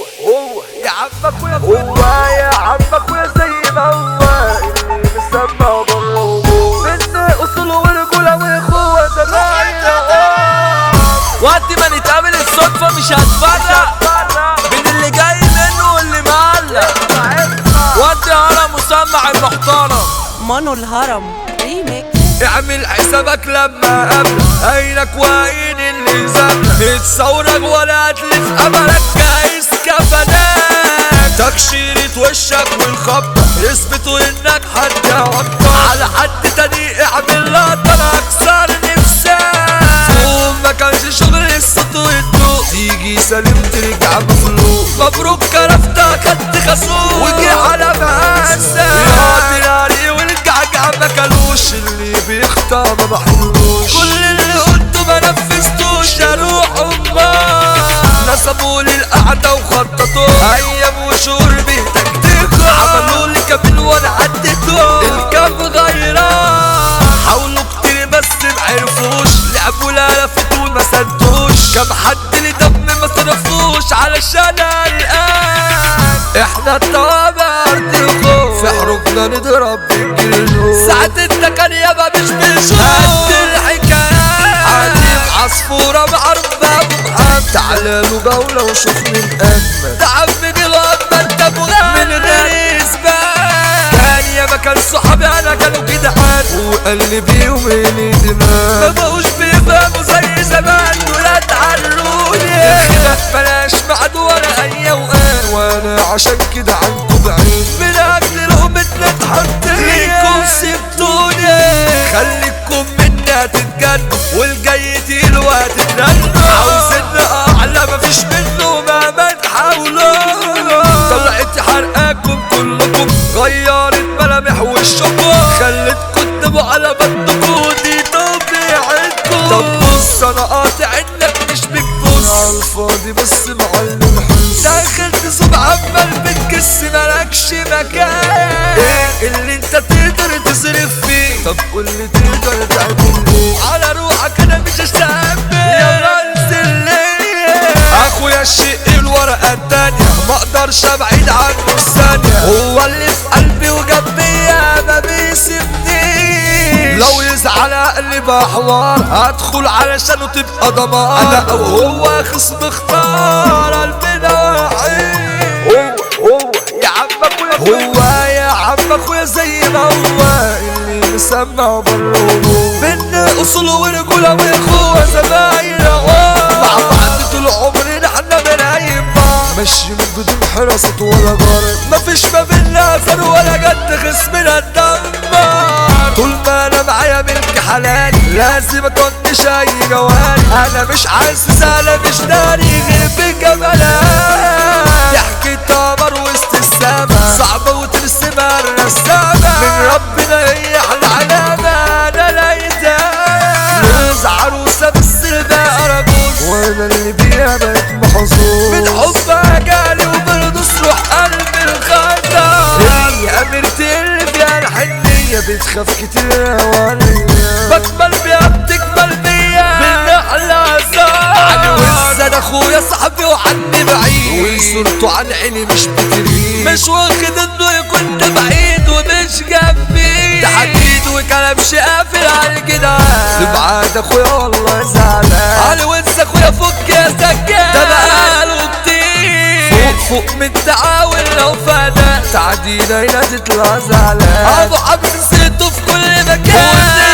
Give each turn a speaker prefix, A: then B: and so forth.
A: هو يا عم اخويا هو يا عم اخويا زي ما هو اللي مسمى بره وجوه من اصول ورجوله واخوه زمايل
B: وقت ما نتقابل الصدفة مش هتفرق بين اللي جاي منه واللي معلق وقت هرم مسمع المحترم
C: مانو الهرم ريميكس
B: اعمل حسابك لما قبل عينك وعين اللي زبلك اتصورك ولا هتلف املك جايز كفنان تكشيرة وشك والخبطة يثبتوا انك حد عطة على حد تاني اعمل لقطة انا اكسر نفسك فوق ما كانش شغل الصوت والضوء تيجي سليم ترجع مخلوق مبروك كرفتك خدت خسوق وجي على مقاسك يا ديناري والجعجع ما كلوش اللي بيخطى ما بحلوش كل اللي قلته ما نفذتوش يا روح امك نصبوا لي القعدة وخططوا ايام وشهور بيتكتكوا عملوا لي كابل وانا عديتهم الكام غيران حاولوا كتير بس معرفوش لعبوا لا لفتوا ما سدوش كم حد لي دم ما صرفوش علشان الان احنا الطوابع ارض الخوف في حروفنا نضرب بالجنون ساعة التكن يابا مش بنشوف قد الحكايات عادي عصفورة معربة بمحام تعالى له جولة وشوف من أجمل تعبني بالوقت ما انت من غير إثبات كان ياما كان صحابي أنا كانوا جدعان وقلبي وميلي دماغ ما بقوش بيفهموا زي زمان ولا تعلوني الخلاف بلاش بعد ولا أي أوقات وأنا عشان كده عنكم بعيد من أجل لقمتنا تحط ليكم سبتوني خليكم منا تتجن والجاي تقيل وهتترن عاوزين أعلى مفيش منه مهما تحاولوا طلعت حرقاكم كلكم غيرت ملامح وشكم خلتكم تبقوا على بطنكم دي طبيعتكم طب بص انا قاطع انك مش بتبص على الفاضي بس معلم حس داخل تصب عمال بتكس مالكش مكان ايه اللي انت تقدر تصرف فيه طب قول لي تقدر تعمل ايه على روحك انا مش هستقبل يلا انزل ليه اخويا الشيء الورقه التانية ما اقدرش ابعد عنه الثانية هو اللي في قلبي وجنبي ما بيسيبنيش لو يزعل قلبي حوار هدخل علشانه تبقى دمار انا او هو خصم اختار قلبنا واحد
A: هو هو يا عم اخويا
B: هو يا عم اخويا زي ما هو اللي مسمع بره وجوه من اصول ورجوله واخوه زمايل عوام مع بعض طول عمرنا احنا بنعيب بعض ماشيين بدون حراسة ولا غرض مفيش ما بينا اثر ولا جد خصمنا اتدمر طول ما انا معايا ملك حلال لازم اطنش اي جوال انا مش عايز انا مش داري غير بجمالات ضحكة قمر وسط السما صعبة وترسمها الرسامة من ربنا هي احلى علامة انا لقيتها جوز عروسة بس بقى رجوز وانا اللي بيها بقيت محظوظ من حبها جالي وبرضوس روح قلبي الخطر هي أميرتي اللي فيها الحنية بتخاف كتير وعليا بكمل بيها بتكمل بيا بالنحلة زار عني وزن اخويا صاحبي وعني بعيد وصورته عن عيني مش بتريد مش واخد انه يكون ده بعيد ومش جنبي ده حديد وكلام قافل على الجدعان تبعد اخويا والله زعلان علي وانسى اخويا فك يا سكان ده بقاله كتير فوق فوق من تعاون لو فدا تعدينا هنا تطلع زعلان ابو حبس نسيته في كل مكان